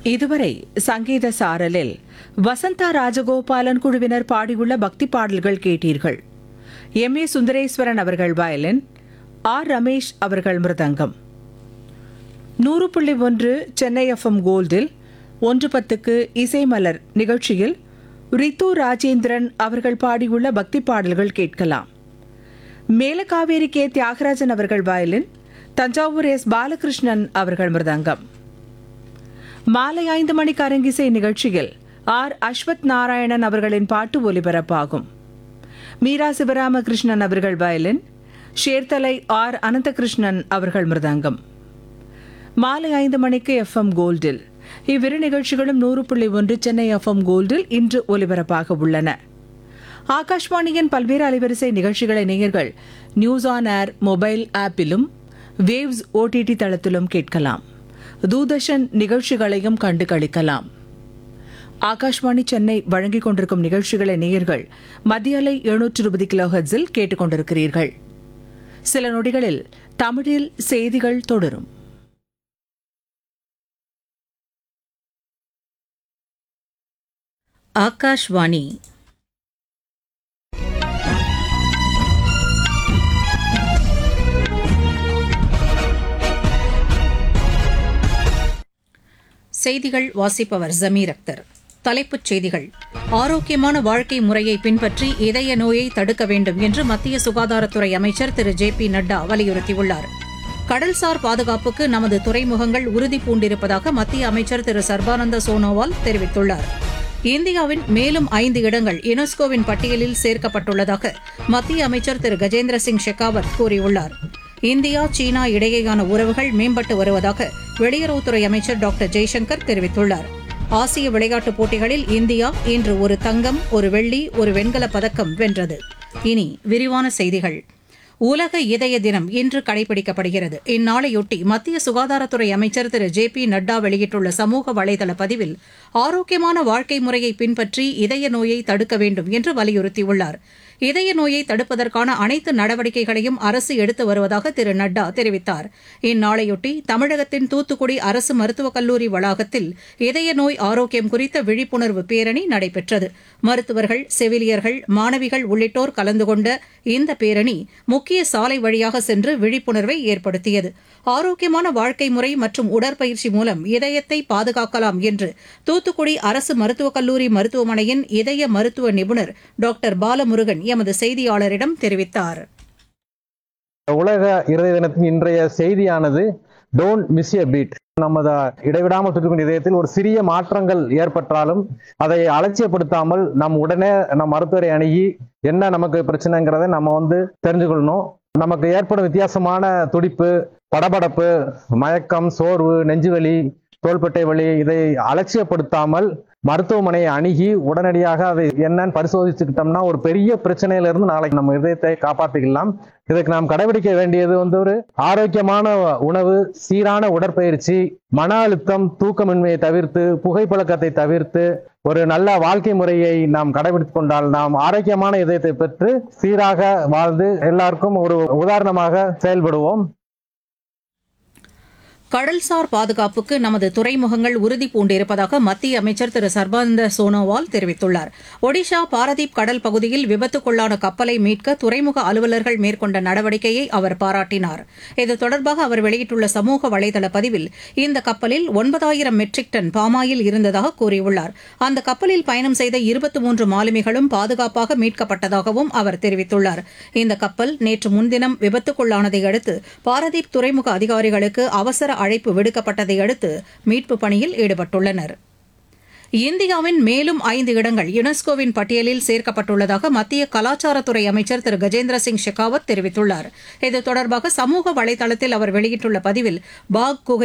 இதுவரை சங்கீத சாரலில் வசந்தா ராஜகோபாலன் குழுவினர் பாடியுள்ள பக்தி பாடல்கள் கேட்டீர்கள் எம் ஏ சுந்தரேஸ்வரன் அவர்கள் வயலின் ஆர் ரமேஷ் அவர்கள் மிருதங்கம் நூறு புள்ளி ஒன்று சென்னை எஃப்எம் கோல்டில் ஒன்று பத்துக்கு இசைமலர் நிகழ்ச்சியில் ரித்து ராஜேந்திரன் அவர்கள் பாடியுள்ள பக்தி பாடல்கள் கேட்கலாம் மேலகாவேரி கே தியாகராஜன் அவர்கள் வயலின் தஞ்சாவூர் எஸ் பாலகிருஷ்ணன் அவர்கள் மிருதங்கம் மாலை ஐந்து மணிக்கு அரங்கிசை நிகழ்ச்சியில் ஆர் அஸ்வத் நாராயணன் அவர்களின் பாட்டு ஒலிபரப்பாகும் மீரா சிவராமகிருஷ்ணன் அவர்கள் வயலின் ஷேர்தலை ஆர் அனந்தகிருஷ்ணன் அவர்கள் மிருதங்கம் மாலை ஐந்து மணிக்கு எஃப்எம் கோல்டில் இவ்விரு நிகழ்ச்சிகளும் நூறு புள்ளி ஒன்று சென்னை எஃப்எம் கோல்டில் இன்று ஒலிபரப்பாக உள்ளன ஆகாஷ்வாணியின் பல்வேறு அலைவரிசை நிகழ்ச்சிகளை நேயர்கள் நியூஸ் ஆன் ஏர் மொபைல் ஆப்பிலும் வேவ்ஸ் ஓடிடி தளத்திலும் கேட்கலாம் தூர்தர்ஷன் நிகழ்ச்சிகளையும் கண்டு களிக்கலாம் ஆகாஷ்வாணி சென்னை வழங்கிக் கொண்டிருக்கும் நிகழ்ச்சிகளை நேயர்கள் மத்திய அலை எழுநூற்று இருபது கிலோ ஹெர்ட்ஸில் கேட்டுக்கொண்டிருக்கிறீர்கள் சில நொடிகளில் தமிழில் செய்திகள் தொடரும் ஆகாஷ்வாணி செய்திகள் வாசிப்பவர் ஜமீர் அக்தர் தலைப்புச் செய்திகள் ஆரோக்கியமான வாழ்க்கை முறையை பின்பற்றி இதய நோயை தடுக்க வேண்டும் என்று மத்திய சுகாதாரத்துறை அமைச்சர் திரு ஜே பி நட்டா வலியுறுத்தியுள்ளார் கடல்சார் பாதுகாப்புக்கு நமது துறைமுகங்கள் உறுதி பூண்டிருப்பதாக மத்திய அமைச்சர் திரு சர்பானந்த சோனோவால் தெரிவித்துள்ளார் இந்தியாவின் மேலும் ஐந்து இடங்கள் யுனெஸ்கோவின் பட்டியலில் சேர்க்கப்பட்டுள்ளதாக மத்திய அமைச்சர் திரு கஜேந்திர சிங் ஷெகாவத் கூறியுள்ளார் இந்தியா சீனா இடையேயான உறவுகள் மேம்பட்டு வருவதாக வெளியுறவுத்துறை அமைச்சர் டாக்டர் ஜெய்சங்கர் தெரிவித்துள்ளார் ஆசிய விளையாட்டுப் போட்டிகளில் இந்தியா இன்று ஒரு தங்கம் ஒரு வெள்ளி ஒரு வெண்கலப் பதக்கம் வென்றது இனி விரிவான செய்திகள் உலக இதய தினம் இன்று கடைபிடிக்கப்படுகிறது இந்நாளையொட்டி மத்திய சுகாதாரத்துறை அமைச்சர் திரு ஜே பி நட்டா வெளியிட்டுள்ள சமூக வலைதள பதிவில் ஆரோக்கியமான வாழ்க்கை முறையை பின்பற்றி இதய நோயை தடுக்க வேண்டும் என்று வலியுறுத்தியுள்ளார் இதய நோயை தடுப்பதற்கான அனைத்து நடவடிக்கைகளையும் அரசு எடுத்து வருவதாக திரு நட்டா தெரிவித்தார் இந்நாளையொட்டி தமிழகத்தின் தூத்துக்குடி அரசு மருத்துவக் கல்லூரி வளாகத்தில் இதய நோய் ஆரோக்கியம் குறித்த விழிப்புணர்வு பேரணி நடைபெற்றது மருத்துவர்கள் செவிலியர்கள் மாணவிகள் உள்ளிட்டோர் கலந்து கொண்ட இந்த பேரணி முக்கிய சாலை வழியாக சென்று விழிப்புணர்வை ஏற்படுத்தியது ஆரோக்கியமான வாழ்க்கை முறை மற்றும் உடற்பயிற்சி மூலம் இதயத்தை பாதுகாக்கலாம் என்று தூத்துக்குடி அரசு மருத்துவக் கல்லூரி மருத்துவமனையின் இதய மருத்துவ நிபுணர் டாக்டர் பாலமுருகன் எமது செய்தியாளரிடம் தெரிவித்தார் உலக இருதய தினத்தின் இன்றைய செய்தியானது டோன்ட் மிஸ் எ பீட் நமது இடைவிடாமல் சுற்றிக்கொண்ட இதயத்தில் ஒரு சிறிய மாற்றங்கள் ஏற்பட்டாலும் அதை அலட்சியப்படுத்தாமல் நம் உடனே நம் மருத்துவரை அணுகி என்ன நமக்கு பிரச்சனைங்கிறத நம்ம வந்து தெரிஞ்சுக்கொள்ளணும் நமக்கு ஏற்படும் வித்தியாசமான துடிப்பு படபடப்பு மயக்கம் சோர்வு நெஞ்சுவலி தோள்பட்டை வலி இதை அலட்சியப்படுத்தாமல் மருத்துவமனையை அணுகி உடனடியாக அதை என்னன்னு பரிசோதிச்சுக்கிட்டோம்னா ஒரு பெரிய பிரச்சனையில இருந்து நாளைக்கு நம்ம இதயத்தை காப்பாற்றிக்கலாம் இதுக்கு நாம் கடைபிடிக்க வேண்டியது வந்து ஒரு ஆரோக்கியமான உணவு சீரான உடற்பயிற்சி மன அழுத்தம் தூக்கமின்மையை தவிர்த்து புகைப்பழக்கத்தை தவிர்த்து ஒரு நல்ல வாழ்க்கை முறையை நாம் கடைபிடித்துக் கொண்டால் நாம் ஆரோக்கியமான இதயத்தை பெற்று சீராக வாழ்ந்து எல்லாருக்கும் ஒரு உதாரணமாக செயல்படுவோம் கடல்சார் பாதுகாப்புக்கு நமது துறைமுகங்கள் உறுதி பூண்டிருப்பதாக மத்திய அமைச்சர் திரு சர்பானந்த சோனோவால் தெரிவித்துள்ளார் ஒடிஷா பாரதீப் கடல் பகுதியில் விபத்துக்குள்ளான கப்பலை மீட்க துறைமுக அலுவலர்கள் மேற்கொண்ட நடவடிக்கையை அவர் பாராட்டினார் இது தொடர்பாக அவர் வெளியிட்டுள்ள சமூக வலைதள பதிவில் இந்த கப்பலில் ஒன்பதாயிரம் மெட்ரிக் டன் பாமாயில் இருந்ததாக கூறியுள்ளார் அந்த கப்பலில் பயணம் செய்த இருபத்தி மூன்று மாலுமிகளும் பாதுகாப்பாக மீட்கப்பட்டதாகவும் அவர் தெரிவித்துள்ளார் இந்த கப்பல் நேற்று முன்தினம் விபத்துக்குள்ளானதை அடுத்து பாரதீப் துறைமுக அதிகாரிகளுக்கு அவசர அழைப்பு விடுக்கப்பட்டதை அடுத்து மீட்புப் பணியில் ஈடுபட்டுள்ளனர் இந்தியாவின் மேலும் ஐந்து இடங்கள் யுனெஸ்கோவின் பட்டியலில் சேர்க்கப்பட்டுள்ளதாக மத்திய கலாச்சாரத்துறை அமைச்சர் திரு கஜேந்திர சிங் ஷெகாவத் தெரிவித்துள்ளார் இது தொடர்பாக சமூக வலைதளத்தில் அவர் வெளியிட்டுள்ள பதிவில் பாக் குகை